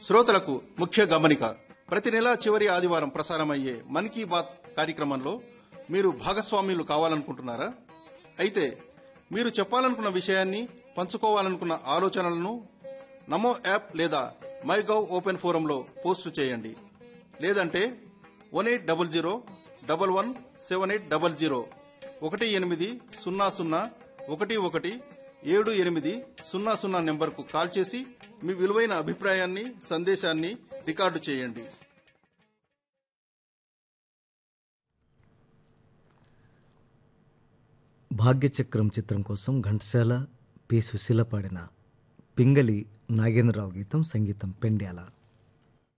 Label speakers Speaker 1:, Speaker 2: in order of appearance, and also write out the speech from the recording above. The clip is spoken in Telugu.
Speaker 1: శ్రోతలకు ముఖ్య గమనిక ప్రతి నెల చివరి ఆదివారం ప్రసారమయ్యే మన్ కీ బాత్ కార్యక్రమంలో మీరు భాగస్వామ్యులు కావాలనుకుంటున్నారా అయితే మీరు చెప్పాలనుకున్న విషయాన్ని పంచుకోవాలనుకున్న ఆలోచనలను నమో యాప్ లేదా మై గవ్ ఓపెన్ ఫోరంలో పోస్ట్ చేయండి లేదంటే one eight double zero double one seven eight double zero ఒకటి ఎనిమిది సున్నా సున్నా ఒకటి ఒకటి ఏడు ఎనిమిది సున్నా సున్నా నెంబర్కు కాల్ చేసి మీ విలువైన అభిప్రాయాన్ని సందేశాన్ని రికార్డు చేయండి
Speaker 2: భాగ్యచక్రం చిత్రం కోసం ఘంటసాల పి సుశీల పాడిన పింగళి నాగేంద్రరావు గీతం సంగీతం పెండ్యాల